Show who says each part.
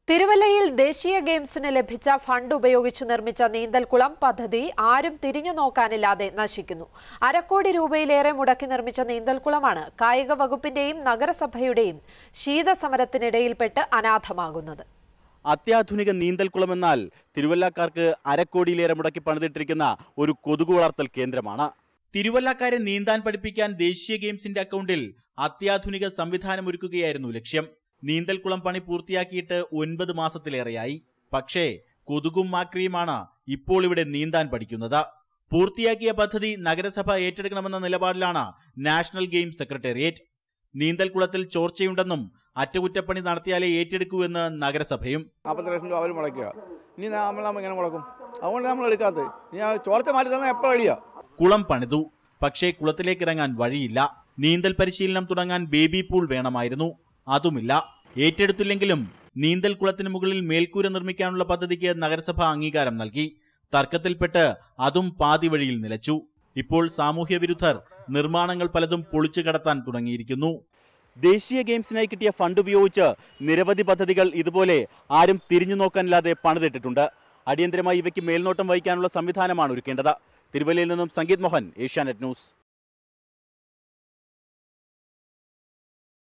Speaker 1: തിരുവല്ലയിൽ ദേശീയ ഗെയിംസിന് ലഭിച്ച ഫണ്ട് ഉപയോഗിച്ച് നിർമ്മിച്ച നീന്തൽക്കുളം പദ്ധതി ആരും തിരിഞ്ഞു നോക്കാനില്ലാതെ നശിക്കുന്നു അരക്കോടി രൂപയിലേറെ മുടക്കി നിർമ്മിച്ച നീന്തൽക്കുളമാണ് കായിക വകുപ്പിന്റെയും നഗരസഭയുടെയും ശീതസമരത്തിനിടയിൽപ്പെട്ട് അനാഥമാകുന്നത്
Speaker 2: അത്യാധുനിക നീന്തൽക്കുളമെന്നാൽ തിരുവല്ലക്കാർക്ക് അരക്കോടിയിലേറെ മുടക്കി പണിതിട്ടിരിക്കുന്ന ഒരു കൊതുകു വളർത്തൽ കേന്ദ്രമാണ് തിരുവല്ലക്കാരെ നീന്താൻ പഠിപ്പിക്കാൻ ദേശീയ ഗെയിംസിന്റെ അക്കൗണ്ടിൽ അത്യാധുനിക സംവിധാനം ഒരുക്കുകയായിരുന്നു ലക്ഷ്യം നീന്തൽക്കുളം പണി പൂർത്തിയാക്കിയിട്ട് ഒൻപത് മാസത്തിലേറെയായി പക്ഷേ കൊതുകും മാക്രിയുമാണ് ഇപ്പോൾ ഇവിടെ നീന്താൻ പഠിക്കുന്നത് പൂർത്തിയാക്കിയ പദ്ധതി നഗരസഭ ഏറ്റെടുക്കണമെന്ന നിലപാടിലാണ് നാഷണൽ ഗെയിംസ് സെക്രട്ടേറിയറ്റ് നീന്തൽക്കുളത്തിൽ ചോർച്ചയുണ്ടെന്നും അറ്റകുറ്റപ്പണി നടത്തിയാലേ ഏറ്റെടുക്കൂ എന്ന് നഗരസഭയും
Speaker 3: നാൽപ്പത്തി ലക്ഷം രൂപ അവർ മുടക്കുക ഇനി നമ്മൾ നമ്മൾ ഇങ്ങനെ മുടക്കും അതുകൊണ്ട് നമ്മൾ എടുക്കാത്തത് ഇനി ആ ചോർച്ച മാറ്റി തന്നാൽ എപ്പോൾ റെഡിയാ
Speaker 2: കുളം പണിതു പക്ഷേ കുളത്തിലേക്ക് ഇറങ്ങാൻ വഴിയില്ല നീന്തൽ പരിശീലനം തുടങ്ങാൻ ബേബി പൂൾ വേണമായിരുന്നു അതുമില്ല ഏറ്റെടുത്തില്ലെങ്കിലും നീന്തൽ കുളത്തിന് മുകളിൽ മേൽക്കൂര നിർമ്മിക്കാനുള്ള പദ്ധതിക്ക് നഗരസഭ അംഗീകാരം നൽകി തർക്കത്തിൽപ്പെട്ട് അതും പാതി വഴിയിൽ നിലച്ചു ഇപ്പോൾ സാമൂഹ്യ വിരുദ്ധർ നിർമ്മാണങ്ങൾ പലതും പൊളിച്ചു കടത്താൻ തുടങ്ങിയിരിക്കുന്നു ദേശീയ ഗെയിംസിനായി കിട്ടിയ ഫണ്ട് ഉപയോഗിച്ച് നിരവധി പദ്ധതികൾ ഇതുപോലെ ആരും തിരിഞ്ഞു നോക്കാനില്ലാതെ പണിതിട്ടിട്ടുണ്ട് അടിയന്തരമായി ഇവയ്ക്ക് മേൽനോട്ടം വഹിക്കാനുള്ള സംവിധാനമാണ് ഒരുക്കേണ്ടത് തിരുവല്ലയിൽ നിന്നും സംഗീത് മോഹൻ ഏഷ്യാനെറ്റ് ന്യൂസ്